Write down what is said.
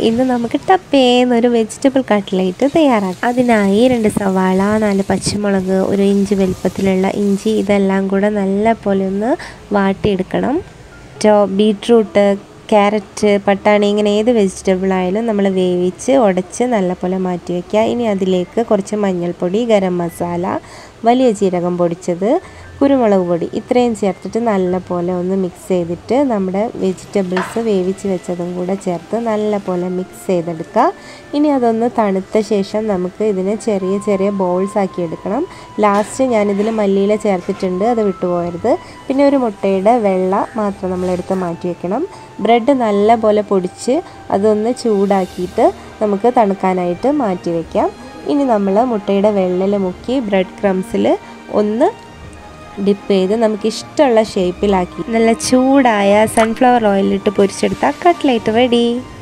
ഇന്ന് നമുക്ക് ടപ്പേന്നൊരു vegetable cutlet തയ്യാറാക്കാം അതിനായി രണ്ട് സവാള നാല് പച്ചമുളക് ഒരു ഇഞ്ച് വലുപ്പത്തിലുള്ള ഇഞ്ചി ഇതെല്ലാം കൂടെ നല്ല പോലെ ഒന്ന് വാട്ടിയെടുക്കണം ടോ ബീട്രൂട്ട് ക്യാരറ്റ് പട്ടാണി ഇങ്ങനെ ഏത് വെജിറ്റബിൾ ആയാലും നമ്മൾ വേവിച്ച് ഉടച്ച് നല്ലപോലെ മാറ്റി വയ്ക്കുക ഇനി അതിലേക്ക് കുറച്ച് മഞ്ഞൾപ്പൊടി ഗരം മസാല വലിയ ജീരകം പൊടിച്ചത് കുരുമുളക് പൊടി ഇത്രയും ചേർത്തിട്ട് നല്ലപോലെ ഒന്ന് മിക്സ് ചെയ്തിട്ട് നമ്മുടെ വെജിറ്റബിൾസ് വേവിച്ച് വെച്ചതും കൂടെ ചേർത്ത് നല്ലപോലെ മിക്സ് ചെയ്തെടുക്കുക ഇനി അതൊന്ന് തണുത്ത ശേഷം നമുക്ക് ഇതിനെ ചെറിയ ചെറിയ ബോൾസ് ആക്കി എടുക്കണം ലാസ്റ്റ് ഞാനിതിൽ മല്ലിയില ചേർത്തിട്ടുണ്ട് അത് വിട്ടുപോകരുത് പിന്നെ ഒരു മുട്ടയുടെ വെള്ള മാത്രം നമ്മളെടുത്ത് മാറ്റി വെക്കണം ബ്രെഡ് നല്ലപോലെ പൊടിച്ച് അതൊന്ന് ചൂടാക്കിയിട്ട് നമുക്ക് തണുക്കാനായിട്ട് മാറ്റി വയ്ക്കാം ഇനി നമ്മൾ മുട്ടയുടെ വെള്ളയിൽ മുക്കി ബ്രെഡ് ക്രംസിൽ ഒന്ന് ഡിപ്പ് ചെയ്ത് നമുക്ക് ഇഷ്ടമുള്ള ഷേപ്പിലാക്കി നല്ല ചൂടായ സൺഫ്ലവർ ഓയിലിട്ട് പൊരിച്ചെടുത്താൽ കട്ട്ലേറ്റ് റെഡി